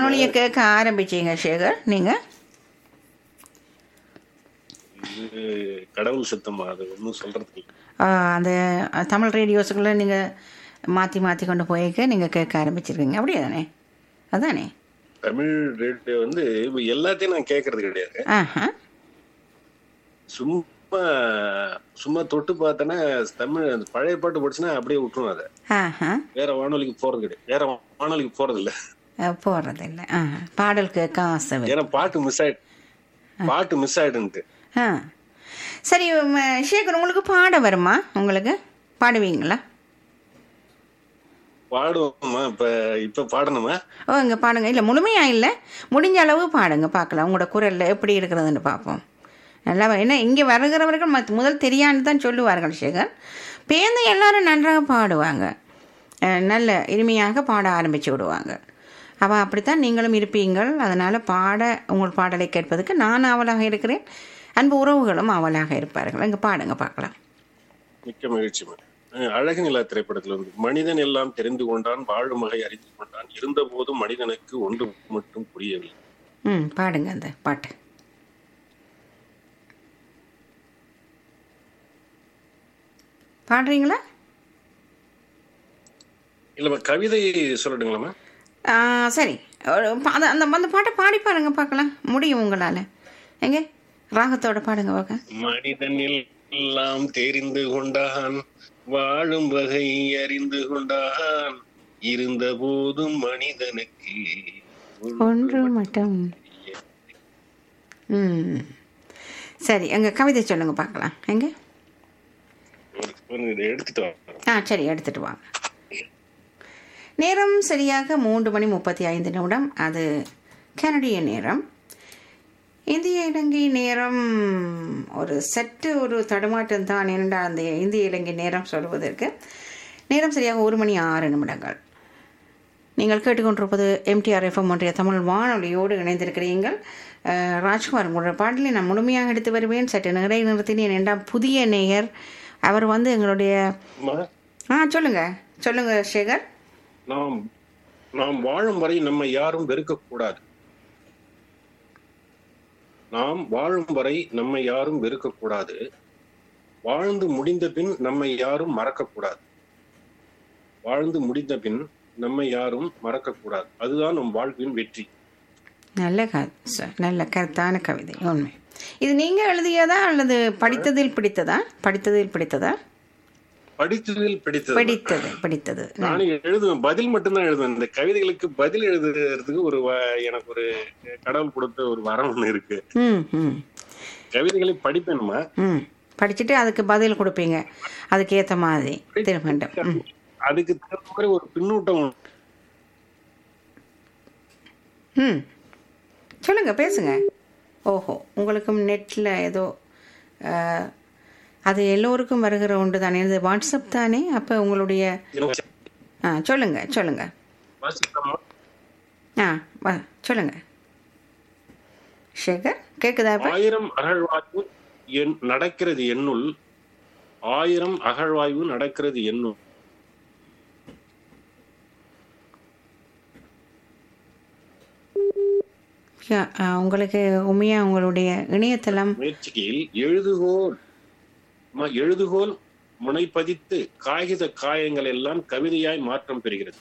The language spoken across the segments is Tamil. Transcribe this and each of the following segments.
வானொலியை கேட்க ஆரம்பிச்சீங்க சேகர் நீங்க இது கடவுள் சித்தமா அது ஒன்றும் சொல்றதுக்கு இல்லை. ஆஹ், அந்த அஹ், தமிழ் ரேடியோஸுக்குள்ளே நீங்கள் மாற்றி மாற்றி கொண்டு போய்க்க நீங்கள் கேட்க ஆரம்பிச்சிருக்கீங்க அப்படியே தானே அதானே தமிழ் ரேடியோ வந்து இப்ப எல்லாத்தையும் நான் கேட்கறது கிடையாது ஆஹா சும்மா சும்மா தொட்டு பார்த்தேன்னா தமிழ் அந்த பழைய பாட்டு படிச்சுன்னா அப்படியே விட்டுரும் அதை ஆஹா வேற வானொலிக்கு போறது கிடையாது வேற வானொலிக்கு போறது இல்ல போடுறதில்ல ஆஹா பாடல் கேட்க ஆசை வருது. ஏன்னா பாட்டு மிஸ் ஆயிடு பாட்டு மிஸ் ஆயிடுன்ட்டு ஆ சரி உம், சேகர் உங்களுக்கு பாட வருமா உங்களுக்கு பாடுவீங்களா பாடுவோமா இப்ப இப்ப பாடணுமா ஓ இங்கே பாடுங்க இல்லை முழுமையாக இல்லை முடிஞ்ச அளவு பாடுங்க பார்க்கலாம் உங்களோட குரலில் எப்படி இருக்கிறதுன்னு பார்ப்போம் நல்லா என்ன இங்கே வருகிறவர்கள் மத் முதல் தெரியான்னு தான் சொல்லுவார்கள் சேகர் பேர்ந்து எல்லாரும் நன்றாக பாடுவாங்க அஹ், நல்ல இனிமையாக பாட ஆரம்பித்து விடுவாங்க அப்போ அப்படித்தான் நீங்களும் இருப்பீங்கள் அதனால் பாட உங்கள் பாடலை கேட்பதற்கு நான் ஆவலாக இருக்கிறேன் அன்பு உறவுகளும் ஆவலாக இருப்பார்கள் இங்கே பாடுங்க பார்க்கலாம் மிக்க மகிழ்ச்சி மேடம். அஹ் அழகு நிலா திரைப்படத்துல வந்து மனிதன் எல்லாம் தெரிந்து கொண்டான் வாழும் வகை அறிந்து கொண்டான் இருந்த போதும் மனிதனுக்கு ஒன்று மட்டும் புரியவில்லை ம் பாடுங்க அந்த பாட்டு பாடுறீங்களா இல்ல கவிதை சொல்லட்டுங்களாமா ஆ, சரி ஒரு பா- அந்த அந்த அந்த பாட்டை பாடி பாருங்க பார்க்கலாம் முடியும் உங்களால் எங்க ராகத்தோட பாடுங்க பார்க்க மனிதன் எல்லாம் தெரிந்து கொண்டான் வாழும் வகை அறிந்து கொண்டான் இருந்த போதும் மனிதனுக்கு ஒன்று மட்டும் ம் சரி எங்க கவிதை சொல்லுங்க பார்க்கலாம் எங்க ஒரு- ஒரு இதை எடுத்துட்டு வரேன் ஆ சரி எடுத்துட்டு வாங்க நேரம் சரியாக மூன்று மணி முப்பத்தி ஐந்து நிமிடம் அது கனடிய நேரம் இந்திய இலங்கை நேரம் ஒரு சற்று ஒரு தடுமாற்றம் தான் இரண்டாம் அந்த இந்திய இலங்கை நேரம் சொல்வதற்கு நேரம் சரியாக ஒரு மணி ஆறு நிமிடங்கள் நீங்கள் கேட்டுக்கொண்டிருப்பது எம்டிஆர் எஃப்எம் ஒன்றிய தமிழ் வானொலியோடு இணைந்திருக்கிறீர்கள் அஹ், ராஜ்குமார் உங்களோட பாடலை நான் முழுமையாக எடுத்து வருவேன் சற்று நிறை நிறுத்தினேன் என்றால் புதிய நேயர் அவர் வந்து எங்களுடைய அம்மா, ஆ சொல்லுங்க சொல்லுங்க சேகர் நாம் நாம் வாழும் வரை நம்மை யாரும் வெறுக்க கூடாது நாம் வாழும் வரை நம்மை யாரும் வெறுக்க கூடாது வாழ்ந்து முடிந்த பின் நம்மை யாரும் மறக்க கூடாது வாழ்ந்து முடிந்த பின் நம்மை யாரும் மறக்க கூடாது அதுதான் நம் வாழ்வின் வெற்றி நல்ல க ச- நல்ல கருத்தான கவிதை உண்மை இது நீங்க எழுதியதா அல்லது படித்ததில் பிடித்ததா படித்ததில் பிடித்ததா படித்ததில் பிடித்தது பிடித்தது பிடித்தது நானும் எழுதுவேன் பதில் மட்டும்தான் எழுதுவேன் இந்த கவிதைகளுக்கு பதில் எழுதுறதுக்கு ஒரு வ- எனக்கு ஒரு கடவுள் கொடுத்த ஒரு வரம் ஒண்ணு இருக்கு ம் ம் கவிதைகளை படிப்பேனுமா ம் படிச்சுட்டு அதுக்கு பதில் கொடுப்பீங்க அதுக்கு ஏற்ற மாதிரி திருமண்டம் ம் அதுக்கு தகுந்த மாதிரி ஒரு பின்னூட்டம் ம் சொல்லுங்க பேசுங்க ஓஹோ உங்களுக்கும் நெட்டில் ஏதோ அஹ், அது எல்லோருக்கும் வருகிற ஒன்று தானே இது வாட்ஸ்அப் தானே அப்போ உங்களுடைய ஆ சொல்லுங்க சொல்லுங்க வாசிக்கலாமா? ஆ வா சொல்லுங்க சேகர் கேட்குதா இப்போ ஆயிரம் அகழ்வாய்வு என் நடக்கிறது என்னுள் ஆயிரம் அகழ்வாய்வு நடக்கிறது என்னுள் யா, ஆ, உங்களுக்கு உண்மையா உங்களுடைய இணையதளம் முயற்சிக்கையில் எழுதுகோல் ம- எழுதுகோல் முனைப்பதித்து காகித காயங்கள் எல்லாம் கவிதையாய் மாற்றம் பெறுகிறது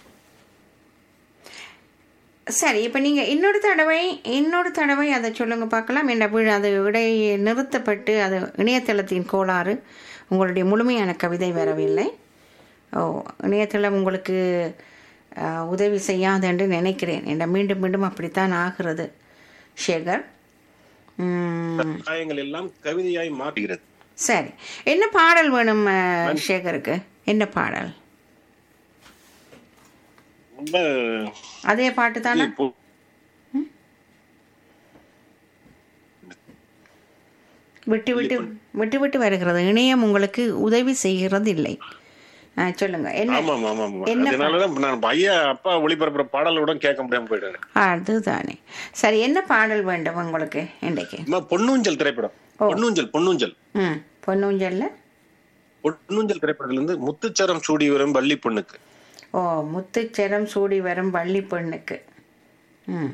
சரி இப்போ நீங்கள் இன்னொரு தடவை இன்னொரு தடவை அதை சொல்லுங்க பார்க்கலாம் என்ற வீடு அது இடை நிறுத்தப்பட்டு அது இணையதளத்தின் கோளாறு உங்களுடைய முழுமையான கவிதை வரவில்லை ஓ இணையதளம் உங்களுக்கு ஆ, உதவி செய்யாது என்று நினைக்கிறேன் என்ற மீண்டும் மீண்டும் அப்படித்தான் ஆகிறது சேகர் ம், காயங்கள் எல்லாம் கவிதையாய் மாற்றுகிறது சரி என்ன பாடல் வேணும் ஆ, சேகருக்கு என்ன பாடல் ரொம்ப அதே பாட்டு தானே இப்போ விட்டு விட்டு விட்டு விட்டு வருகிறது இணையம் உங்களுக்கு உதவி செய்கிறது இல்லை ஆ, சொல்லுங்க என்ன ஆமா ஆமா ஆமா என்ன அதனாலதான் நான் பையன் அப்பா ஒளிபரப்புற பாடலோட கேட்க முடியாம போயிட்டாரு அதுதானே சரி என்ன பாடல் வேண்டும் உங்களுக்கு இன்றைக்கு அம்மா, பொன்னூஞ்சல் திரைப்படம் பொன்னூஞ்சல் பொன்னூஞ்சல் ம் பொன்னூஞ்சல்ல பொன்னூஞ்சல் திரைப்படத்துல இருந்து முத்துச்சரம் சூடி வரும் வள்ளி பொண்ணுக்கு ஓ முத்துச்சரம் சூடி வரும் வள்ளி பெண்ணுக்கு ம்